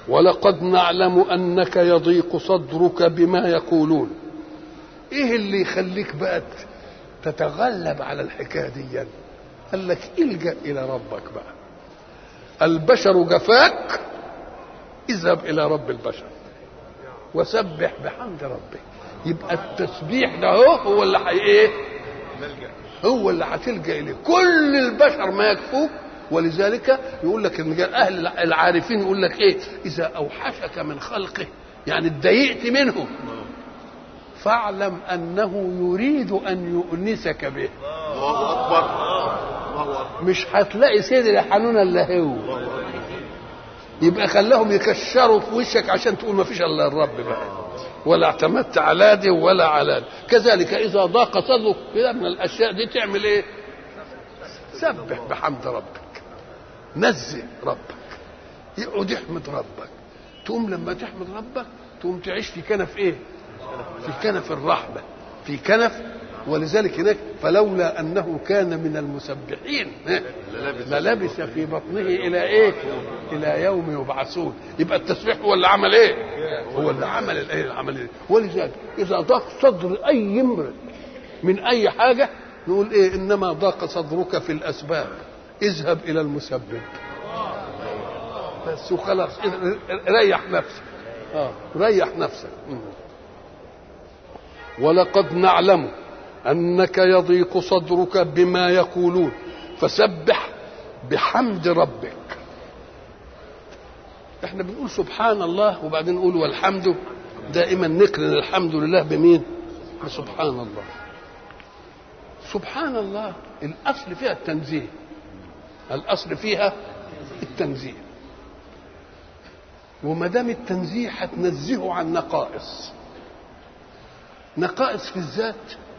ولقد نعلم انك يضيق صدرك بما يقولون ايه اللي يخليك بقى تتغلب على الحكايه دي قال لك الجا الى ربك بقى البشر جفاك اذهب الى رب البشر وسبح بحمد ربك يبقى التسبيح ده هو هو اللي حي ايه هو اللي هتلجا اليه كل البشر ما يكفوك ولذلك يقول لك ان اهل العارفين يقول لك ايه اذا اوحشك من خلقه يعني اتضايقت منه فاعلم انه يريد ان يؤنسك به الله اكبر الله اكبر مش هتلاقي سيدي حنون الا هو يبقى خلاهم يكشروا في وشك عشان تقول ما فيش الا الرب بقى ولا اعتمدت على دي ولا على دي كذلك اذا ضاق صدرك كده من الاشياء دي تعمل ايه سبح بحمد ربك نزه ربك يقعد يحمد ربك تقوم لما تحمد ربك تقوم تعيش في كنف ايه في كنف الرحمه في كنف ولذلك هناك فلولا انه كان من المسبحين للبث في بطنه الى ايه الى يوم يبعثون يبقى التسبيح هو اللي عمل ايه هو اللي عمل الايه العمل ايه ولذلك اذا ضاق صدر اي امرئ من اي حاجه نقول ايه انما ضاق صدرك في الاسباب اذهب الى المسبب بس وخلاص ريح نفسك اه ريح نفسك ولقد نعلم انك يضيق صدرك بما يقولون فسبح بحمد ربك احنا بنقول سبحان الله وبعدين نقول والحمد دائما نقرن الحمد لله بمين بسبحان الله سبحان الله الاصل فيها التنزيه الاصل فيها التنزيه وما دام التنزيه هتنزهه عن نقائص نقائص في الذات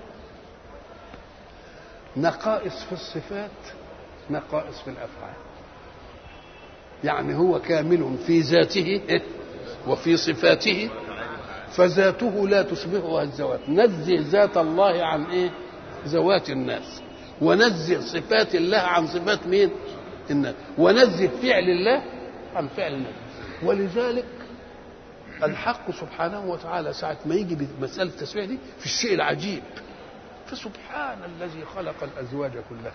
نقائص في الصفات نقائص في الافعال يعني هو كامل في ذاته وفي صفاته فذاته لا تشبهها الذوات نزه ذات الله عن ايه ذوات الناس ونزه صفات الله عن صفات مين الناس ونزه فعل الله عن فعل الناس ولذلك الحق سبحانه وتعالى ساعة ما يجي بمسألة التسبيح دي في الشيء العجيب فسبحان الذي خلق الأزواج كلها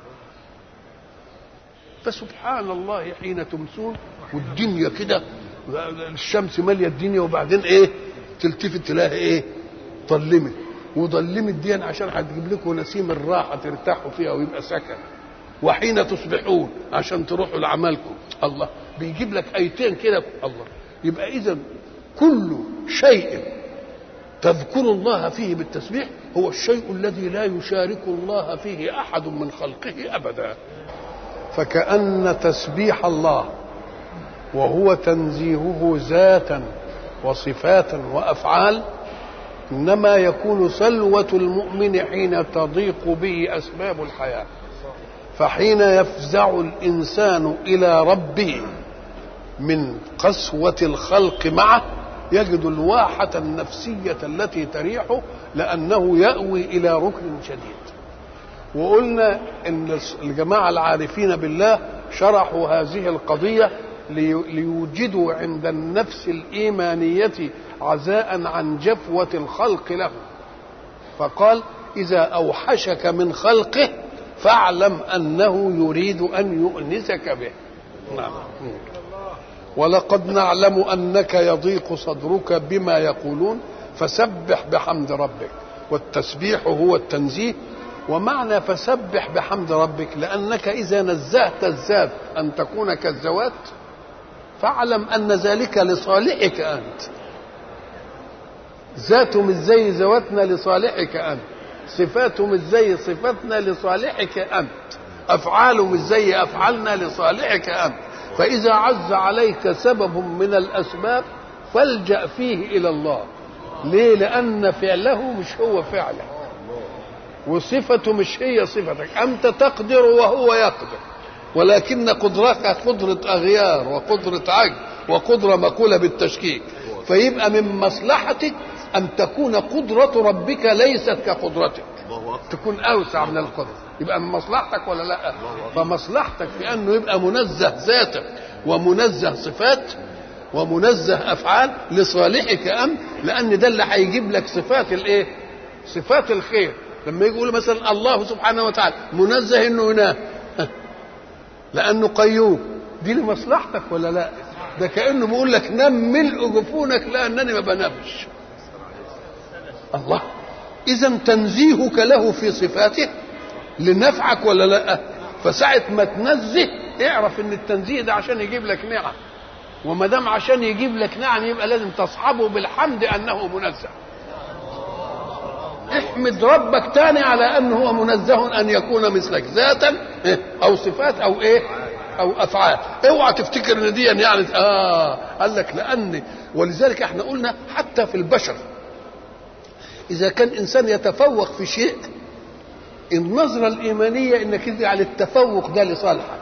فسبحان الله حين تمسون والدنيا كده الشمس مالية الدنيا وبعدين ايه تلتفت تلاقي ايه ظلمت وظلمت دي عشان هتجيب لكم نسيم الراحة ترتاحوا فيها ويبقى سكن وحين تصبحون عشان تروحوا لعملكم الله بيجيب لك ايتين كده الله يبقى اذا كل شيء تذكر الله فيه بالتسبيح هو الشيء الذي لا يشارك الله فيه احد من خلقه ابدا فكأن تسبيح الله وهو تنزيهه ذاتا وصفاتا وافعال انما يكون سلوة المؤمن حين تضيق به اسباب الحياه فحين يفزع الانسان الى ربه من قسوة الخلق معه يجد الواحة النفسية التي تريحه لأنه يأوي إلى ركن شديد وقلنا ان الجماعه العارفين بالله شرحوا هذه القضيه ليوجدوا عند النفس الايمانيه عزاء عن جفوه الخلق له فقال اذا اوحشك من خلقه فاعلم انه يريد ان يؤنسك به نعم ولقد نعلم انك يضيق صدرك بما يقولون فسبح بحمد ربك والتسبيح هو التنزيه ومعنى فسبح بحمد ربك لأنك إذا نزهت الذات أن تكون كالذوات فاعلم أن ذلك لصالحك أنت ذاته مش زي ذواتنا لصالحك أنت صفاته مش زي صفاتنا لصالحك أنت أفعاله مش زي أفعالنا لصالحك أنت فإذا عز عليك سبب من الأسباب فالجأ فيه إلى الله ليه لأن فعله مش هو فعلك وصفته مش هي صفتك أنت تقدر وهو يقدر ولكن قدرتك قدرة أغيار وقدرة عجز وقدرة مقولة بالتشكيك فيبقى من مصلحتك أن تكون قدرة ربك ليست كقدرتك تكون أوسع من القدرة يبقى من مصلحتك ولا لا فمصلحتك في أنه يبقى منزه ذاتك ومنزه صفات ومنزه افعال لصالحك ام لان ده اللي هيجيب لك صفات الايه صفات الخير لما يجي يقول مثلا الله سبحانه وتعالى منزه انه ينام لانه قيوم دي لمصلحتك ولا لا ده كانه بيقول لك نم ملء جفونك لانني ما بنامش الله اذا تنزيهك له في صفاته لنفعك ولا لا فساعة ما تنزه اعرف ان التنزيه ده عشان يجيب لك نعم وما دام عشان يجيب لك نعم يبقى لازم تصحبه بالحمد انه منزه احمد ربك تاني على انه هو منزه ان يكون مثلك ذاتا او صفات او ايه او افعال اوعى تفتكر ان دي يعني اه قال لك لان ولذلك احنا قلنا حتى في البشر اذا كان انسان يتفوق في شيء النظرة الإيمانية إنك تجعل التفوق ده لصالحك.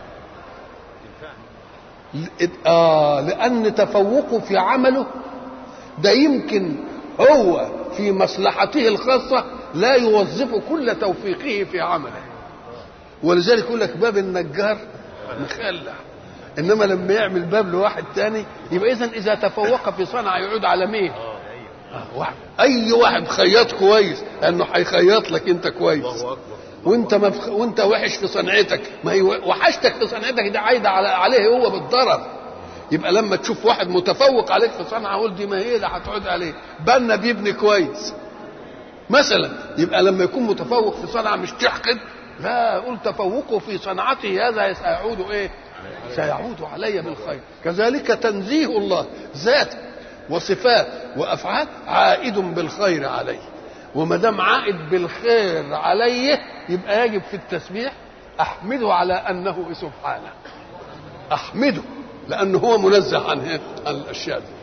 آه لأن تفوقه في عمله ده يمكن هو في مصلحته الخاصة لا يوظف كل توفيقه في عمله. ولذلك يقول لك باب النجار مخلع. إنما لما يعمل باب لواحد تاني يبقى إذا إذا تفوق في صنعة يعود على مين؟ واحد اي واحد خياط كويس لانه هيخيط لك انت كويس الله اكبر وانت مفخ... وانت وحش في صنعتك ما هي وحشتك في صنعتك ده عايده على... عليه هو بالضرر يبقى لما تشوف واحد متفوق عليك في صنعه قول دي ما هي اللي هتعود عليه بنا بيبني كويس مثلا يبقى لما يكون متفوق في صنعه مش تحقد لا قول تفوقه في صنعته هذا سيعود ايه سيعود علي بالخير كذلك تنزيه الله ذاته وصفات وافعال عائد بالخير عليه وما دام عائد بالخير عليه يبقى يجب في التسبيح احمده على انه سبحانه احمده لانه هو منزه عن إيه؟ عن الاشياء دي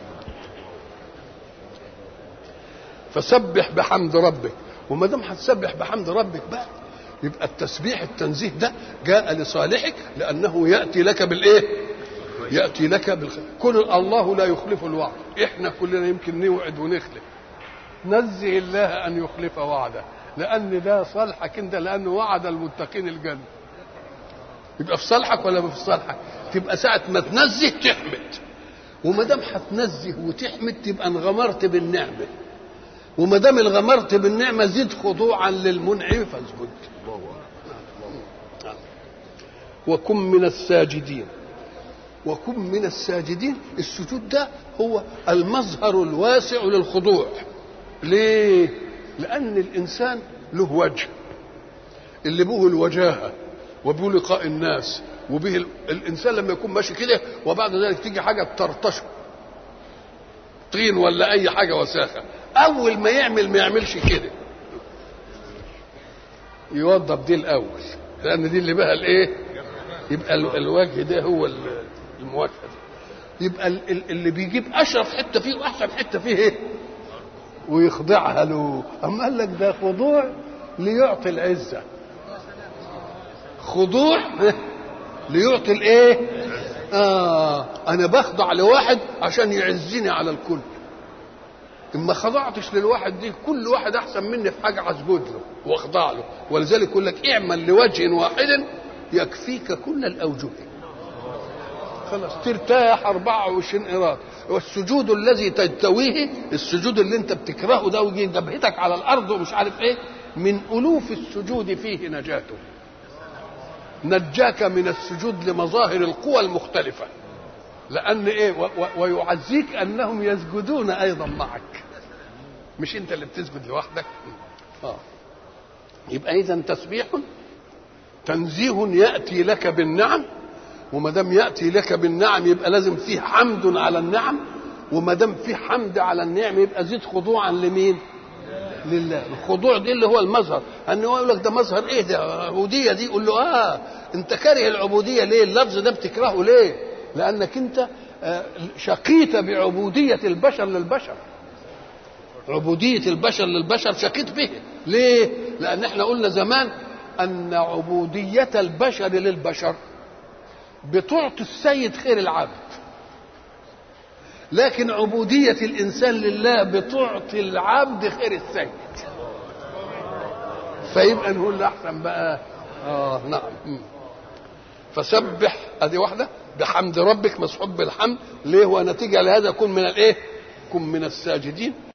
فسبح بحمد ربك وما دام هتسبح بحمد ربك بقى يبقى التسبيح التنزيه ده جاء لصالحك لانه ياتي لك بالايه؟ ياتي لك بالخير كل الله لا يخلف الوعد احنا كلنا يمكن نوعد ونخلف نزه الله ان يخلف وعده لان ده صالحك انت لانه وعد المتقين الجنه يبقى في صالحك ولا في صالحك تبقى ساعه ما تنزه تحمد وما دام هتنزه وتحمد تبقى انغمرت بالنعمه وما دام انغمرت بالنعمه زد خضوعا للمنعم فاسجد وكن من الساجدين وكن من الساجدين السجود ده هو المظهر الواسع للخضوع ليه لان الانسان له وجه اللي به الوجاهه وبه لقاء الناس وبه ال... الانسان لما يكون ماشي كده وبعد ذلك تيجي حاجه تطرطشه طين ولا اي حاجه وساخه اول ما يعمل ما يعملش كده يوضب دي الاول لان دي اللي بها الايه يبقى ال- الوجه ده هو ال- المواجهه دي يبقى ال- ال- اللي بيجيب اشرف حته فيه واحسن حته فيه ايه ويخضعها له اما قال لك ده خضوع ليعطي العزه خضوع ليعطي الايه اه انا بخضع لواحد عشان يعزني على الكل اما خضعتش للواحد دي كل واحد احسن مني في حاجه اسجد له واخضع له ولذلك يقول لك اعمل لوجه واحد يكفيك كل الاوجه خلاص ترتاح 24 قيراط والسجود الذي تجتويه السجود اللي انت بتكرهه ده ويجي جبهتك على الارض ومش عارف ايه من الوف السجود فيه نجاته نجاك من السجود لمظاهر القوى المختلفه لان ايه و و ويعزيك انهم يسجدون ايضا معك مش انت اللي بتسجد لوحدك اه يبقى اذا تسبيح تنزيه ياتي لك بالنعم وما دام ياتي لك بالنعم يبقى لازم فيه حمد على النعم وما دام فيه حمد على النعم يبقى زيد خضوعا لمين؟ لله الخضوع دي اللي هو المظهر ان هو يقول لك ده مظهر ايه ده عبوديه دي يقول له اه انت كاره العبوديه ليه اللفظ ده بتكرهه ليه لانك انت آه، شقيت بعبوديه البشر للبشر عبوديه البشر للبشر شقيت به ليه لان احنا قلنا زمان ان عبوديه البشر للبشر بتعطي السيد خير العبد لكن عبودية الإنسان لله بتعطي العبد خير السيد فيبقى نقول له أحسن بقى آه نعم مم. فسبح أدي واحدة بحمد ربك مسحوب بالحمد ليه ونتيجه لهذا كن من الايه كن من الساجدين